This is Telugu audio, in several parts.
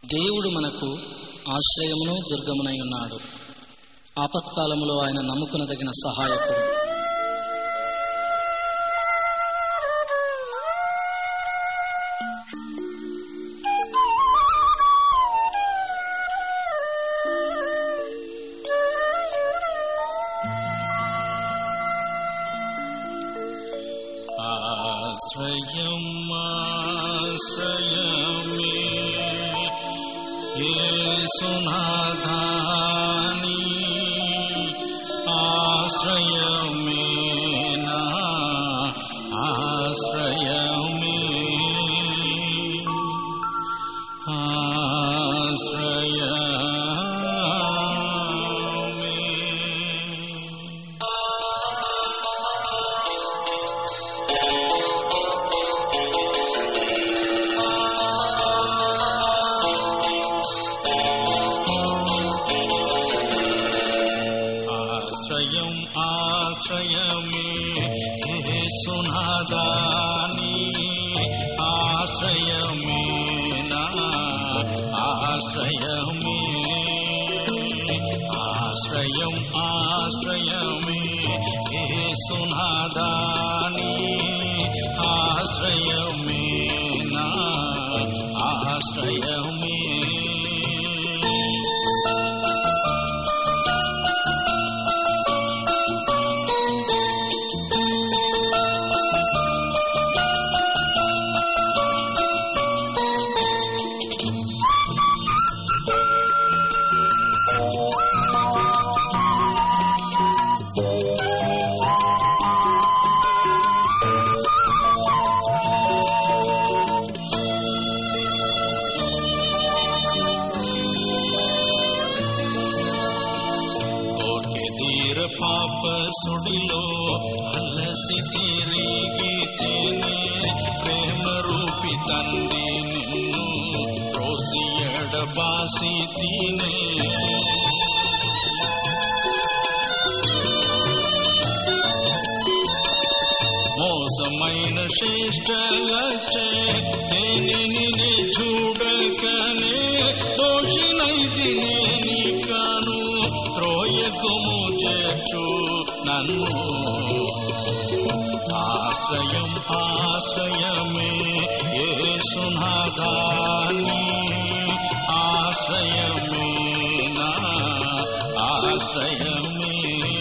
దేవుడు మనకు ఆశ్రయమును దుర్గమునై ఉన్నాడు ఆపత్కాలములో ఆయన నమ్ముకునదగిన సహాయకుడు ఆశ్రయం ఆశ్రయమే యేసునాథాని ఆశ్రయమే నా ఆశ్రయమే ఆశ్రయమే ఆశ్రయం ఆశ్రయమే సునాదాని ఆశ్రయమే నా ఆశ్రయమే ఆశ్రయం ఆశ్రయమే సునాదాని ఆశ్రయమే నా ఆశ్రయమే కోటి తీర పాప సుడిలో అలసి తిరిగి తినే ప్రేమ రూపి తంది నిన్ను త్రోసి ఎడబాసి తినే మోసమైన శ్రేష్ట తేనిని చూడకనే దోషినైతినే నీకాను త్రోయకుము చేర్చు నన్ను ఆశ్రయం ఆశ్రయమే ఏ సునాదాని ఆశ్రయమే నా ఆశ్రయమే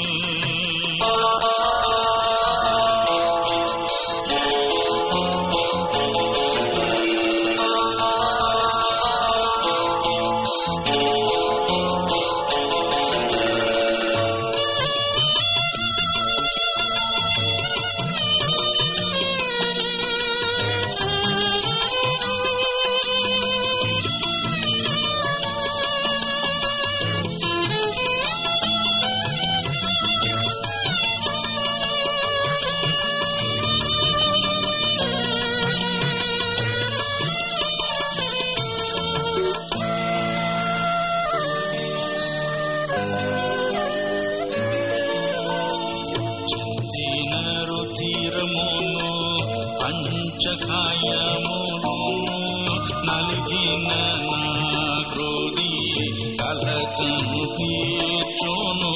చిందిన రుధిరమును పంచకాయమును నలిగిన నా క్రోధి కలతను తీర్చును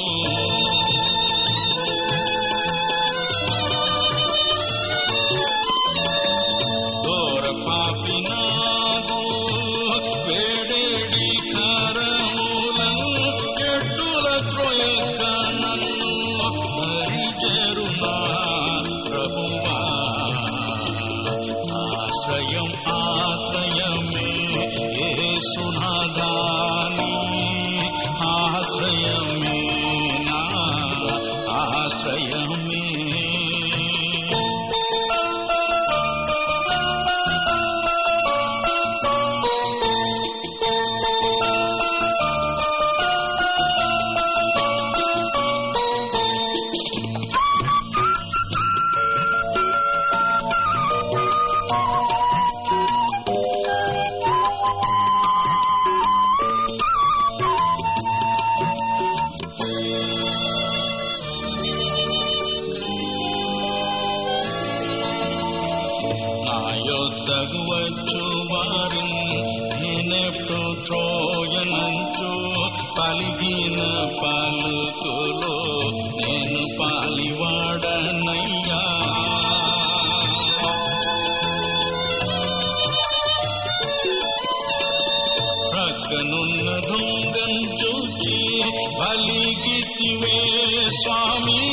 దూర పాపినాగు వేడేడి కారములను ఎట్టుల త్రోయక నన్ను హరిచరునా ప్రభువా ఆశ్రయం ఆశ్రయమే ఏ సునాదాని ఆశ్రయమే నా ఆశ్రయమే యొద్దకు వచ్చు వారిని నేనెప్పుడు త్రోయనంచు పలిగిన పలుకులో నేను పాలివాడనయ్యా ప్రక్కనున్న దొంగం చూచి బలిగితివే స్వామి